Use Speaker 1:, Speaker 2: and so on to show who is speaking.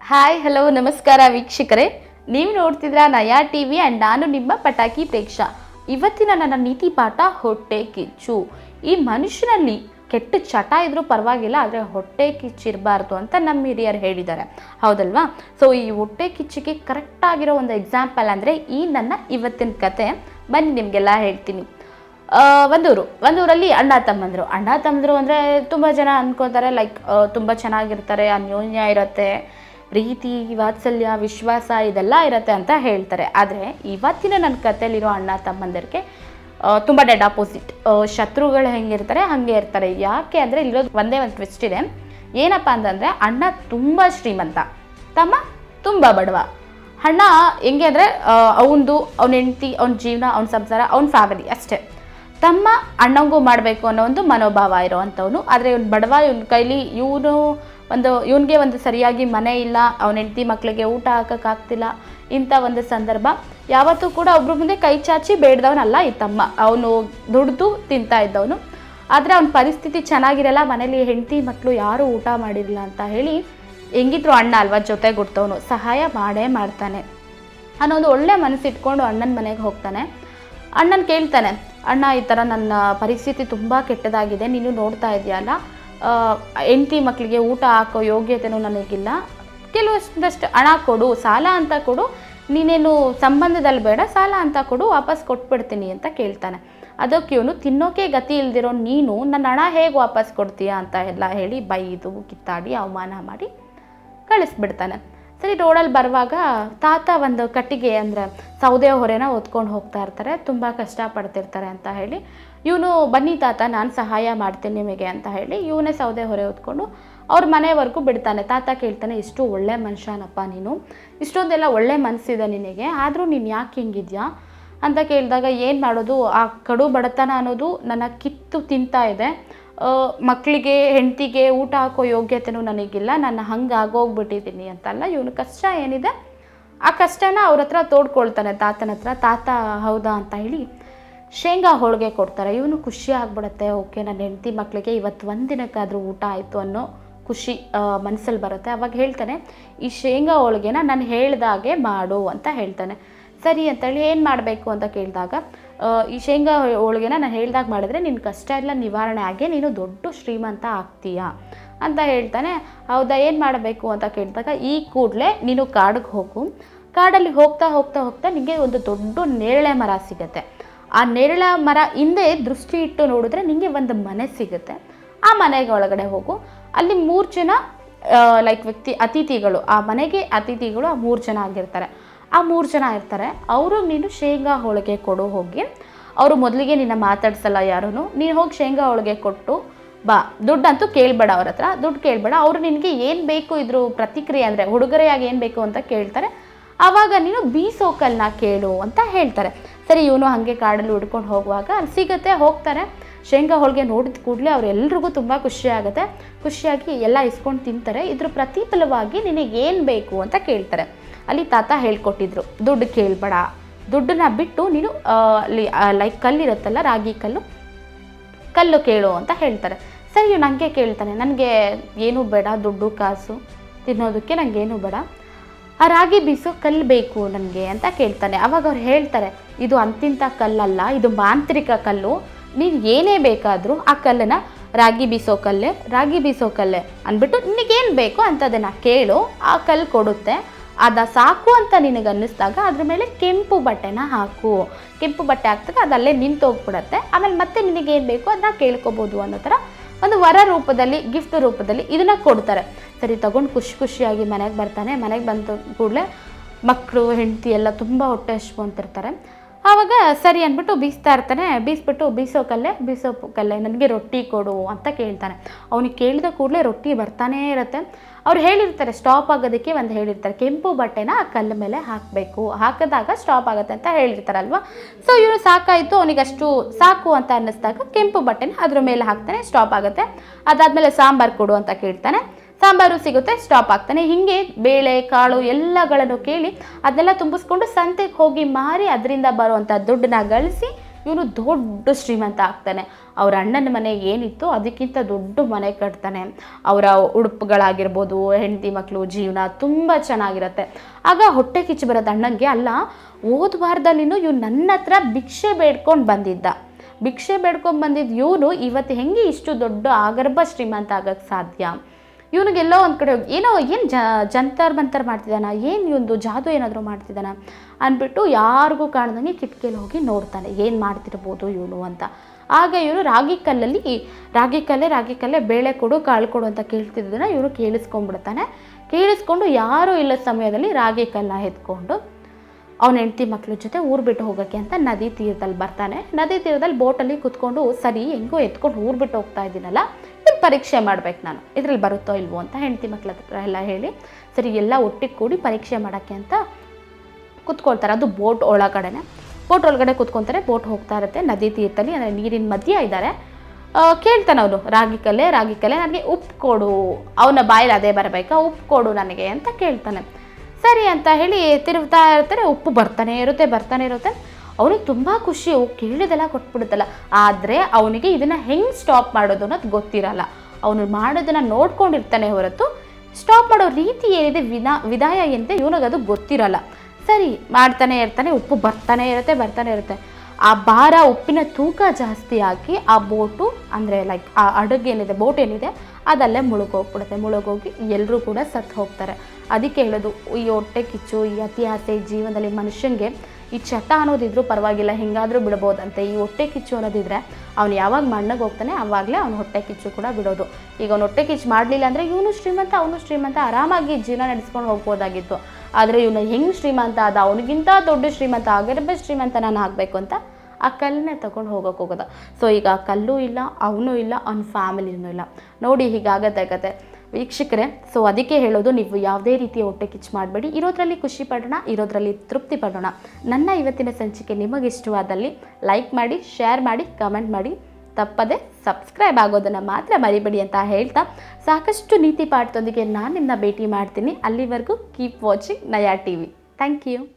Speaker 1: hi hello ನಮಸ್ಕಾರ ವೀಕ್ಷಕರೇ ನೀವು ನೋಡ್ತಿದ್ರ ನಯಾ ಟಿವಿ ಆ್ಯಂಡ್ ನಾನು ನಿಮ್ಮ ಪಟಾಕಿ ಪ್ರೇಕ್ಷಾ ಇವತ್ತಿನ ನನ್ನ ನೀತಿ ಪಾಠ ಹೊಟ್ಟೆ ಕಿಚ್ಚು ಈ ಮನುಷ್ಯನಲ್ಲಿ ಕೆಟ್ಟ ಚಟ ಇದ್ರೂ ಪರವಾಗಿಲ್ಲ ಆದರೆ ಹೊಟ್ಟೆ ಕಿಚ್ಚಿರಬಾರ್ದು ಅಂತ ನಮ್ಮ ಹಿರಿಯರು ಹೇಳಿದ್ದಾರೆ ಹೌದಲ್ವಾ ಸೊ ಈ ಹೊಟ್ಟೆ ಕಿಚ್ಚಿಗೆ ಕರೆಕ್ಟ್ ಆಗಿರೋ ಒಂದು ಎಕ್ಸಾಂಪಲ್ ಅಂದರೆ ಈ ನನ್ನ ಇವತ್ತಿನ ಕತೆ ಬನ್ನಿ ನಿಮಗೆಲ್ಲ ಹೇಳ್ತೀನಿ ಆ, ಒಂದೂರು ಒಂದೂರಲ್ಲಿ ಅಣ್ಣ ತಮ್ಮಂದರು ಅಣ್ಣ ತಮ್ಮಂದರು ಅಂದರೆ ತುಂಬ ಜನ ಅಂದ್ಕೋತಾರೆ ಲೈಕ್ ತುಂಬ ಚೆನ್ನಾಗಿರ್ತಾರೆ ಅನ್ಯೋನ್ಯ ಇರುತ್ತೆ ಪ್ರೀತಿ ವಾತ್ಸಲ್ಯ ವಿಶ್ವಾಸ ಇದೆಲ್ಲ ಇರುತ್ತೆ ಅಂತ ಹೇಳ್ತಾರೆ ಆದರೆ ಇವತ್ತಿನ ನನ್ನ ಕಥೆಯಲ್ಲಿರೋ ಅಣ್ಣ ತಮ್ಮಂದಿರಿಗೆ ತುಂಬ ಡೆಡ್ ಆಪೋಸಿಟ್ ಶತ್ರುಗಳು ಹೆಂಗಿರ್ತಾರೆ ಹಾಗೆ ಇರ್ತಾರೆ ಯಾಕೆ ಅಂದರೆ ಇರೋದು ಒಂದೇ ಒಂದು ಟ್ವಿಸ್ಟ್ ಇದೆ ಏನಪ್ಪ ಅಂತಂದರೆ ಅಣ್ಣ ತುಂಬ ಶ್ರೀಮಂತ ತಮ್ಮ ತುಂಬ ಬಡವ ಅಣ್ಣ ಹೆಂಗೆ ಅಂದರೆ ಅವನದು ಅವ್ನ ಹೆಂಡತಿ ಅವ್ನ ಜೀವನ ಅವ್ನ ಸಂಸಾರ ಅವ್ನ ಫ್ಯಾಮಿಲಿ ಅಷ್ಟೇ ತಮ್ಮ ಅಣ್ಣಂಗೂ ಮಾಡಬೇಕು ಅನ್ನೋ ಒಂದು ಮನೋಭಾವ ಇರೋವಂಥವನು ಆದರೆ ಇವ್ನು ಬಡವ ಇವನ ಕೈಲಿ ಇವನು ಒಂದು ಇವನಿಗೆ ಒಂದು ಸರಿಯಾಗಿ ಮನೆ ಇಲ್ಲ ಅವನ ಹೆಂಡತಿ ಮಕ್ಕಳಿಗೆ ಊಟ ಹಾಕೋಕ್ಕಾಗ್ತಿಲ್ಲ ಇಂಥ ಒಂದು ಸಂದರ್ಭ ಯಾವತ್ತೂ ಕೂಡ ಒಬ್ರ ಮುಂದೆ ಕೈ ಚಾಚಿ ಬೇಡ್ದವನಲ್ಲ ಈ ತಮ್ಮ ಅವನು ದುಡ್ದು ತಿಂತಾ ಇದ್ದವನು ಆದರೆ ಅವನ ಪರಿಸ್ಥಿತಿ ಚೆನ್ನಾಗಿರಲ್ಲ ಮನೇಲಿ ಹೆಂಡತಿ ಮಕ್ಕಳು ಯಾರೂ ಊಟ ಮಾಡಿರಲಿಲ್ಲ ಅಂತ ಹೇಳಿ ಹೆಂಗಿದ್ರು ಅಣ್ಣ ಅಲ್ವಾ ಜೊತೆಗುಡ್ತವನು ಸಹಾಯ ಮಾಡೇ ಮಾಡ್ತಾನೆ ಅನ್ನೋ ಒಂದು ಒಳ್ಳೆ ಮನಸ್ಸು ಇಟ್ಕೊಂಡು ಅಣ್ಣನ ಮನೆಗೆ ಹೋಗ್ತಾನೆ ಅಣ್ಣನ ಕೇಳ್ತಾನೆ ಅಣ್ಣ ಈ ಥರ ನನ್ನ ಪರಿಸ್ಥಿತಿ ತುಂಬ ಕೆಟ್ಟದಾಗಿದೆ ನೀನು ನೋಡ್ತಾ ಇದೆಯಲ್ಲ ಹೆಂಡತಿ ಮಕ್ಕಳಿಗೆ ಊಟ ಹಾಕೋ ಯೋಗ್ಯತೆನೂ ನನಗಿಲ್ಲ ಕೆಲವಷ್ಟಷ್ಟು ಹಣ ಕೊಡು ಸಾಲ ಅಂತ ಕೊಡು ನೀನೇನು ಸಂಬಂಧದಲ್ಲಿ ಬೇಡ ಸಾಲ ಅಂತ ಕೊಡು ವಾಪಸ್ ಕೊಟ್ಬಿಡ್ತೀನಿ ಅಂತ ಕೇಳ್ತಾನೆ ಅದಕ್ಕೆ ಇವನು ತಿನ್ನೋಕೆ ಗತಿ ಇಲ್ದಿರೋ ನೀನು ನನ್ನ ಹಣ ಹೇಗೆ ವಾಪಸ್ ಕೊಡ್ತೀಯಾ ಅಂತ ಎಲ್ಲ ಹೇಳಿ ಬೈದು ಕಿತ್ತಾಡಿ ಅವಮಾನ ಮಾಡಿ ಕಳಿಸ್ಬಿಡ್ತಾನೆ ಸರಿ ರೋಡಲ್ಲಿ ಬರುವಾಗ ತಾತ ಒಂದು ಕಟ್ಟಿಗೆ ಅಂದರೆ ಸೌದೆ ಹೊರೆನ ಹೊತ್ಕೊಂಡು ಹೋಗ್ತಾ ಇರ್ತಾರೆ ತುಂಬ ಕಷ್ಟಪಡ್ತಿರ್ತಾರೆ ಅಂತ ಹೇಳಿ ಇವನು ಬನ್ನಿ ತಾತ ನಾನು ಸಹಾಯ ಮಾಡ್ತೀನಿ ನಿಮಗೆ ಅಂತ ಹೇಳಿ ಇವನೇ ಸೌದೆ ಹೊರೆ ಹೊತ್ಕೊಂಡು ಅವ್ರ ಮನೆವರೆಗೂ ಬಿಡ್ತಾನೆ ತಾತ ಕೇಳ್ತಾನೆ ಎಷ್ಟು ಒಳ್ಳೆ ಮನುಷ್ಯನಪ್ಪ ನೀನು ಇಷ್ಟೊಂದೆಲ್ಲ ಒಳ್ಳೆ ಮನಸ್ಸಿದೆ ನಿನಗೆ ಆದರೂ ನೀನು ಯಾಕೆ ಹಿಂಗಿದ್ಯಾ ಅಂತ ಕೇಳಿದಾಗ ಏನು ಮಾಡೋದು ಆ ಕಡು ಬಡತನ ಅನ್ನೋದು ನನ್ನ ಕಿತ್ತು ತಿಂತಾ ಇದೆ ಆ, ಮಕ್ಕಳಿಗೆ ಹೆಂಡತಿಗೆ ಊಟ ಹಾಕೋ ಯೋಗ್ಯತೆನೂ ನನಗಿಲ್ಲ ನಾನು ಹಂಗೆ ಆಗೋಗ್ಬಿಟ್ಟಿದ್ದೀನಿ ಅಂತಲ್ಲ ಇವನು ಕಷ್ಟ ಏನಿದೆ ಆ ಕಷ್ಟನ ಅವ್ರ ಹತ್ರ ತೋಡ್ಕೊಳ್ತಾನೆ ತಾತನ ಹತ್ರ ತಾತ ಹೌದಾ ಅಂತ ಹೇಳಿ ಶೇಂಗಾ ಹೋಳಿಗೆ ಕೊಡ್ತಾರೆ ಇವನು ಖುಷಿ ಆಗ್ಬಿಡುತ್ತೆ ಓಕೆ ನನ್ನ ಹೆಂಡತಿ ಮಕ್ಕಳಿಗೆ ಇವತ್ತು ಒಂದು ದಿನಕ್ಕಾದರೂ ಊಟ ಆಯಿತು ಅನ್ನೋ ಖುಷಿ ಮನಸ್ಸಲ್ಲಿ ಬರುತ್ತೆ ಅವಾಗ ಹೇಳ್ತಾನೆ ಈ ಶೇಂಗಾ ಹೋಳಿಗೆನ ನಾನು ಹೇಳ್ದಾಗೆ ಮಾಡು ಅಂತ ಹೇಳ್ತಾನೆ ಸರಿ ಅಂತೇಳಿ ಏನು ಮಾಡಬೇಕು ಅಂತ ಕೇಳಿದಾಗ ಆ, ಈ ಶೇಂಗಾ ಹೋಳಿಗೆನ ನಾನು ಹೇಳ್ದಾಗ ಮಾಡಿದ್ರೆ ನಿನ್ನ ಕಷ್ಟ ಎಲ್ಲ ನಿವಾರಣೆ ಆಗಿ ನೀನು ದೊಡ್ಡ ಶ್ರೀಮಂತ ಆಗ್ತೀಯಾ ಅಂತ ಹೇಳ್ತಾನೆ ಹೌದಾ ಏನು ಮಾಡಬೇಕು ಅಂತ ಕೇಳಿದಾಗ ಈ ಕೂಡಲೇ ನೀನು ಕಾಡಿಗೆ ಹೋಗು ಕಾಡಲ್ಲಿ ಹೋಗ್ತಾ ಹೋಗ್ತಾ ಹೋಗ್ತಾ ನಿಮಗೆ ಒಂದು ದೊಡ್ಡ ನೇರಳೆ ಮರ ಸಿಗುತ್ತೆ ಆ ನೇರಳೆ ಮರ ಹಿಂದೆ ದೃಷ್ಟಿ ಇಟ್ಟು ನೋಡಿದ್ರೆ ನಿಮಗೆ ಒಂದು ಮನೆ ಸಿಗುತ್ತೆ ಆ ಮನೆಗೆ ಒಳಗಡೆ ಹೋಗು ಅಲ್ಲಿ ಮೂರು ಜನ ಲೈಕ್ ವ್ಯಕ್ತಿ ಅತಿಥಿಗಳು ಆ ಮನೆಗೆ ಅತಿಥಿಗಳು ಆ ಮೂರು ಜನ ಆಗಿರ್ತಾರೆ ಆ ಮೂರು ಜನ ಇರ್ತಾರೆ ಅವರು ನೀನು ಶೇಂಗಾ ಹೋಳಿಗೆ ಕೊಡು ಹೋಗಿ ಅವರು ಮೊದಲಿಗೆ ನಿನ್ನ ಮಾತಾಡ್ಸಲ್ಲ ಯಾರೂ ನೀನು ಹೋಗಿ ಶೇಂಗಾ ಹೋಳಿಗೆ ಕೊಟ್ಟು ಬಾ ದುಡ್ಡಂತೂ ಕೇಳಬೇಡ ಅವ್ರ ಹತ್ರ ದುಡ್ಡು ಕೇಳಬೇಡ ಅವರು ನಿನಗೆ ಏನು ಬೇಕು ಇದ್ರ ಪ್ರತಿಕ್ರಿಯೆ ಅಂದರೆ ಉಡುಗೊರೆಯಾಗಿ ಏನು ಬೇಕು ಅಂತ ಕೇಳ್ತಾರೆ ಆವಾಗ ನೀನು ಬೀಸೋ ಕಲ್ಲನ್ನ ಕೇಳು ಅಂತ ಹೇಳ್ತಾರೆ ಸರಿ ಇವನು ಹಾಗೆ ಕಾಡಲ್ಲಿ ಹುಡ್ಕೊಂಡು ಹೋಗುವಾಗ ಅಲ್ಲಿ ಸಿಗುತ್ತೆ ಹೋಗ್ತಾರೆ ಶೇಂಗಾ ಹೋಳಿಗೆ ನೋಡಿದ ಕೂಡಲೇ ಅವರೆಲ್ರಿಗೂ ತುಂಬ ಖುಷಿ ಆಗುತ್ತೆ ಖುಷಿಯಾಗಿ ಎಲ್ಲ ಇಸ್ಕೊಂಡು ತಿಂತಾರೆ ಇದ್ರ ಪ್ರತಿಫಲವಾಗಿ ನಿನಗೆ ಏನು ಬೇಕು ಅಂತ ಕೇಳ್ತಾರೆ ಅಲ್ಲಿ ತಾತ ಹೇಳ್ಕೊಟ್ಟಿದ್ರು ದುಡ್ಡು ಕೇಳಬೇಡ ದುಡ್ಡನ್ನ ಬಿಟ್ಟು ನೀನು ಆ, ಅಲ್ಲಿ ಲೈಕ್ ಕಲ್ಲಿರುತ್ತಲ್ಲ ರಾಗಿ ಕಲ್ಲು ಕಲ್ಲು ಕೇಳು ಅಂತ ಹೇಳ್ತಾರೆ ಸರಿ ಇವ್ನು ನನಗೆ ಕೇಳ್ತಾನೆ ನನಗೆ ಏನೂ ಬೇಡ ದುಡ್ಡು ಕಾಸು ತಿನ್ನೋದಕ್ಕೆ ನನಗೇನು ಬೇಡ ಆ ರಾಗಿ ಬೀಸೋ ಕಲ್ಲು ಬೇಕು ನನಗೆ ಅಂತ ಕೇಳ್ತಾನೆ ಅವಾಗ ಅವ್ರು ಹೇಳ್ತಾರೆ ಇದು ಅಂತಿಂಥ ಕಲ್ಲಲ್ಲ ಇದು ಮಾಂತ್ರಿಕ ಕಲ್ಲು ನೀನು ಏನೇ ಬೇಕಾದರೂ ಆ ಕಲ್ಲನ್ನು ರಾಗಿ ಬೀಸೋ ಕಲ್ಲೆ ರಾಗಿ ಬೀಸೋ ಕಲ್ಲೆ ಅಂದ್ಬಿಟ್ಟು ನಿನಗೇನು ಬೇಕೋ ಅಂಥದ್ದನ್ನು ಕೇಳು ಆ ಕಲ್ಲು ಕೊಡುತ್ತೆ ಅದ ಸಾಕು ಅಂತ ನಿನಗೆ ಅನ್ನಿಸ್ದಾಗ ಅದ್ರ ಮೇಲೆ ಕೆಂಪು ಬಟ್ಟೆನ ಹಾಕು ಕೆಂಪು ಬಟ್ಟೆ ಹಾಕ್ದಾಗ ಅದು ಅಲ್ಲೇ ನಿಂತೋಗ್ಬಿಡತ್ತೆ ಆಮೇಲೆ ಮತ್ತೆ ನಿನಗೇನು ಬೇಕೋ ಅದನ್ನ ಕೇಳ್ಕೊಬೋದು ಅನ್ನೋ ಥರ ಒಂದು ವರ ರೂಪದಲ್ಲಿ ಗಿಫ್ಟ್ ರೂಪದಲ್ಲಿ ಇದನ್ನ ಕೊಡ್ತಾರೆ ಸರಿ ತಗೊಂಡು ಖುಷಿ ಖುಷಿಯಾಗಿ ಮನೆಗೆ ಬರ್ತಾನೆ ಮನೆಗೆ ಬಂದ ಕೂಡಲೇ ಮಕ್ಕಳು ಹೆಂಡತಿ ಎಲ್ಲ ತುಂಬ ಹೊಟ್ಟೆ ಹಚ್ಕೊಂತಿರ್ತಾರೆ ಆವಾಗ ಸರಿ ಅಂದ್ಬಿಟ್ಟು ಬೀಸ್ತಾ ಇರ್ತಾನೆ ಬೀಸ್ಬಿಟ್ಟು ಬೀಸೋ ಕಲ್ಲೆ ಬೀಸೋ ಪ್- ಕಲ್ಲೆ ನನಗೆ ರೊಟ್ಟಿ ಕೊಡು ಅಂತ ಕೇಳ್ತಾನೆ ಅವನಿಗೆ ಕೇಳಿದ ಕೂಡಲೇ ರೊಟ್ಟಿ ಬರ್ತಾನೇ ಇರುತ್ತೆ ಅವ್ರು ಹೇಳಿರ್ತಾರೆ ಸ್ಟಾಪ್ ಆಗೋದಕ್ಕೆ ಒಂದು ಹೇಳಿರ್ತಾರೆ ಕೆಂಪು ಬಟ್ಟೆನ ಆ ಕಲ್ಲ ಮೇಲೆ ಹಾಕಬೇಕು ಹಾಕಿದಾಗ ಸ್ಟಾಪ್ ಆಗುತ್ತೆ ಅಂತ ಹೇಳಿರ್ತಾರಲ್ವ ಸೊ ಇವನು ಸಾಕಾಯಿತು ಅವನಿಗೆ ಅಷ್ಟು ಸಾಕು ಅಂತ ಅನ್ನಿಸ್ದಾಗ ಕೆಂಪು ಬಟ್ಟೆನ ಅದ್ರ ಮೇಲೆ ಹಾಕ್ತಾನೆ ಸ್ಟಾಪ್ ಆಗುತ್ತೆ ಅದಾದಮೇಲೆ ಸಾಂಬಾರು ಕೊಡು ಅಂತ ಕೇಳ್ತಾನೆ ಸಾಂಬಾರು ಸಿಗುತ್ತೆ ಸ್ಟಾಪ್ ಆಗ್ತಾನೆ ಹಿಂಗೆ ಬೇಳೆ ಕಾಳು ಎಲ್ಲಗಳನ್ನು ಕೇಳಿ ಅದನ್ನೆಲ್ಲ ತುಂಬಿಸ್ಕೊಂಡು ಸಂತೆಗೆ ಹೋಗಿ ಮಾರಿ ಅದರಿಂದ ಬರುವಂಥ ದುಡ್ಡನ್ನ ಗಳಿಸಿ ಇವನು ದೊಡ್ಡ ಶ್ರೀಮಂತ ಆಗ್ತಾನೆ ಅವ್ರ ಅಣ್ಣನ ಮನೆ ಏನಿತ್ತು ಅದಕ್ಕಿಂತ ದೊಡ್ಡ ಮನೆ ಕಟ್ತಾನೆ ಅವರ ಉಡುಪುಗಳಾಗಿರ್ಬೋದು ಹೆಂಡತಿ ಮಕ್ಕಳು ಜೀವನ ತುಂಬ ಚೆನ್ನಾಗಿರುತ್ತೆ ಆಗ ಹೊಟ್ಟೆ ಕಿಚ್ಚು ಬರೋದು ಅಣ್ಣನಿಗೆ ಅಲ್ಲ ಹೋದ ವಾರದಲ್ಲಿನೂ ಇವ್ನು ನನ್ನ ಹತ್ರ ಭಿಕ್ಷೆ ಬೇಡ್ಕೊಂಡು ಬಂದಿದ್ದ ಭಿಕ್ಷೆ ಬೇಡ್ಕೊಂಡು ಬಂದಿದ್ದು ಇವನು ಇವತ್ತು ಹೆಂಗೆ ಇಷ್ಟು ದೊಡ್ಡ ಆಗರ್ಭ ಶ್ರೀಮಂತ ಆಗಕ್ಕೆ ಸಾಧ್ಯ ಇವನಿಗೆಲ್ಲೋ ಒಂದು ಕಡೆ ಹೋಗಿ ಏನೋ ಏನು ಜ ಜಂತರ್ ಮಂತರ್ ಮಾಡ್ತಿದ್ದಾನ ಏನು ಇವೊಂದು ಜಾದು ಏನಾದರೂ ಮಾಡ್ತಿದ್ದಾನ ಅಂದ್ಬಿಟ್ಟು ಯಾರಿಗೂ ಕಾಣ್ದಂಗೆ ಕಿಟಕಿಯಲ್ಲಿ ಹೋಗಿ ನೋಡ್ತಾನೆ ಏನು ಮಾಡ್ತಿರ್ಬೋದು ಇವನು ಅಂತ ಆಗ ಇವನು ರಾಗಿ ಕಲ್ಲಲ್ಲಿ ರಾಗಿ ಕಲ್ಲೇ ರಾಗಿ ಕಲ್ಲೇ ಬೇಳೆ ಕೊಡು ಕಾಳು ಕೊಡು ಅಂತ ಕೇಳ್ತಿದ್ದನ್ನ ಇವನು ಕೇಳಿಸ್ಕೊಂಡ್ಬಿಡ್ತಾನೆ ಕೇಳಿಸ್ಕೊಂಡು ಯಾರೂ ಇಲ್ಲ ಸಮಯದಲ್ಲಿ ರಾಗಿ ಕಲ್ಲ ಎತ್ಕೊಂಡು ಅವನ ಹೆಂಡತಿ ಮಕ್ಳ ಜೊತೆ ಊರು ಬಿಟ್ಟು ಹೋಗೋಕ್ಕೆ ಅಂತ ನದಿ ತೀರದಲ್ಲಿ ಬರ್ತಾನೆ ನದಿ ತೀರದಲ್ಲಿ ಬೋಟಲ್ಲಿ ಕುತ್ಕೊಂಡು ಸರಿ ಹೆಂಗೋ ಎತ್ಕೊಂಡು ಊರು ಬಿಟ್ಟು ಹೋಗ್ತಾ ಇದ್ದೀನಲ್ಲ ಇದು ಪರೀಕ್ಷೆ ಮಾಡ್ಬೇಕು ನಾನು ಇದ್ರಲ್ಲಿ ಬರುತ್ತೋ ಇಲ್ವೋ ಅಂತ ಹೆಂಡತಿ ಮಕ್ಳ ಹತ್ರ ಎಲ್ಲ ಹೇಳಿ ಸರಿ ಎಲ್ಲ ಒಟ್ಟಿಗೆ ಕೂಡಿ ಪರೀಕ್ಷೆ ಮಾಡೋಕ್ಕೆ ಅಂತ ಕುತ್ಕೊಳ್ತಾರೆ ಅದು ಬೋಟ್ ಒಳಗಡೆನೆ ಬೋಟ್ ಒಳಗಡೆ ಕುತ್ಕೊತಾರೆ ಬೋಟ್ ಹೋಗ್ತಾ ಇರುತ್ತೆ ನದಿ ತೀರದಲ್ಲಿ ಅಂದರೆ ನೀರಿನ ಮಧ್ಯೆ ಇದ್ದಾರೆ ಕೇಳ್ತಾನೆ ಅವನು ರಾಗಿ ಕಲೆ ರಾಗಿ ಕಲೆ ನನಗೆ ಉಪ್ಪು ಕೊಡು ಅವನ ಬಾಯಲ್ಲಿ ಅದೇ ಬರಬೇಕಾ ಉಪ್ಪು ಕೊಡು ನನಗೆ ಅಂತ ಕೇಳ್ತಾನೆ ಸರಿ ಅಂತ ಹೇಳಿ ತಿರುಗ್ತಾ ಇರ್ತಾರೆ ಉಪ್ಪು ಬರ್ತಾನೆ ಇರುತ್ತೆ ಬರ್ತಾನೆ ಇರುತ್ತೆ ಅವನಿಗೆ ತುಂಬ ಖುಷಿ ಓ ಕೇಳಿದೆಲ್ಲ ಕೊಟ್ಬಿಡುತ್ತಲ್ಲ ಆದರೆ ಅವನಿಗೆ ಇದನ್ನು ಹೆಂಗೆ ಸ್ಟಾಪ್ ಮಾಡೋದು ಅನ್ನೋದು ಗೊತ್ತಿರಲ್ಲ ಅವನು ಮಾಡೋದನ್ನು ನೋಡ್ಕೊಂಡಿರ್ತಾನೆ ಹೊರತು ಸ್ಟಾಪ್ ಮಾಡೋ ರೀತಿ ಏನಿದೆ ವಿನಾ ವಿದಾಯ ಏನಿದೆ ಇವನಿಗೆ ಅದು ಗೊತ್ತಿರಲ್ಲ ಸರಿ ಮಾಡ್ತಾನೆ ಇರ್ತಾನೆ ಉಪ್ಪು ಬರ್ತಾನೆ ಇರುತ್ತೆ ಬರ್ತಾನೆ ಇರುತ್ತೆ ಆ ಭಾರ ಉಪ್ಪಿನ ತೂಕ ಜಾಸ್ತಿ ಹಾಕಿ ಆ ಬೋಟು ಅಂದರೆ ಲೈಕ್ ಆ ಹಡಗು ಏನಿದೆ ಬೋಟ್ ಏನಿದೆ ಅದಲ್ಲೇ ಮುಳುಗೋಗ್ಬಿಡುತ್ತೆ ಮುಳುಗೋಗಿ ಎಲ್ಲರೂ ಕೂಡ ಸತ್ತು ಹೋಗ್ತಾರೆ ಅದಕ್ಕೆ ಹೇಳೋದು ಈ ಹೊಟ್ಟೆ ಕಿಚ್ಚು ಈ ಅತಿ ಆಸೆ ಈ ಜೀವನದಲ್ಲಿ ಮನುಷ್ಯನಿಗೆ ಈ ಚಟ ಅನ್ನೋದಿದ್ರೂ ಪರವಾಗಿಲ್ಲ ಹೆಂಗಾದರೂ ಬಿಡ್ಬೋದಂತೆ ಈ ಹೊಟ್ಟೆ ಕಿಚ್ಚು ಅನ್ನೋದಿದ್ರೆ ಅವ್ನು ಯಾವಾಗ ಮಣ್ಣಗೆ ಹೋಗ್ತಾನೆ ಆವಾಗಲೇ ಅವ್ನು ಹೊಟ್ಟೆ ಕಿಚ್ಚು ಕೂಡ ಬಿಡೋದು ಈಗ ಅವ್ನು ಹೊಟ್ಟೆ ಕಿಚ್ಚು ಮಾಡಲಿಲ್ಲ ಅಂದರೆ ಇವನು ಶ್ರೀಮಂತ ಅವನು ಶ್ರೀಮಂತ ಆರಾಮಾಗಿ ಜೀವನ ನಡೆಸ್ಕೊಂಡು ಹೋಗ್ಬೋದಾಗಿತ್ತು ಆದರೆ ಇವನು ಹೆಂಗೆ ಶ್ರೀಮಂತ ಆದ ಅವನಿಗಿಂತ ದೊಡ್ಡ ಶ್ರೀಮಂತ ಆಗಿರಬೇ ಶ್ರೀಮಂತ ನಾನು ಆಗಬೇಕು ಅಂತ ಆ ಕಲ್ಲನ್ನೇ ತಗೊಂಡು ಹೋಗೋಕೆ ಹೋಗೋದ ಸೊ ಈಗ ಆ ಕಲ್ಲು ಇಲ್ಲ ಅವನು ಇಲ್ಲ ಅವ್ನ ಫ್ಯಾಮಿಲಿನೂ ಇಲ್ಲ ನೋಡಿ ಹೀಗಾಗತ್ತೆ ಕತೆ ವೀಕ್ಷಕರೇ ಸೊ ಅದಕ್ಕೆ ಹೇಳೋದು ನೀವು ಯಾವುದೇ ರೀತಿಯ ಹೊಟ್ಟೆ ಕಿಚ್ಚು ಮಾಡಬೇಡಿ ಇರೋದ್ರಲ್ಲಿ ಖುಷಿ ಪಡೋಣ ಇರೋದ್ರಲ್ಲಿ ತೃಪ್ತಿ ಪಡೋಣ ನನ್ನ ಇವತ್ತಿನ ಸಂಚಿಕೆ ನಿಮಗೆ ಇಷ್ಟವಾದಲ್ಲಿ ಲೈಕ್ ಮಾಡಿ ಶೇರ್ ಮಾಡಿ ಕಮೆಂಟ್ ಮಾಡಿ ತಪ್ಪದೆ ಸಬ್ಸ್ಕ್ರೈಬ್ ಆಗೋದನ್ನು ಮಾತ್ರ ಮರಿಬೇಡಿ ಅಂತ ಹೇಳ್ತಾ ಸಾಕಷ್ಟು ನೀತಿ ಪಾಠದೊಂದಿಗೆ ನಾನು ನಿಮ್ಮನ್ನ ಭೇಟಿ ಮಾಡ್ತೀನಿ ಅಲ್ಲಿವರೆಗೂ keep watching Naya T V thank you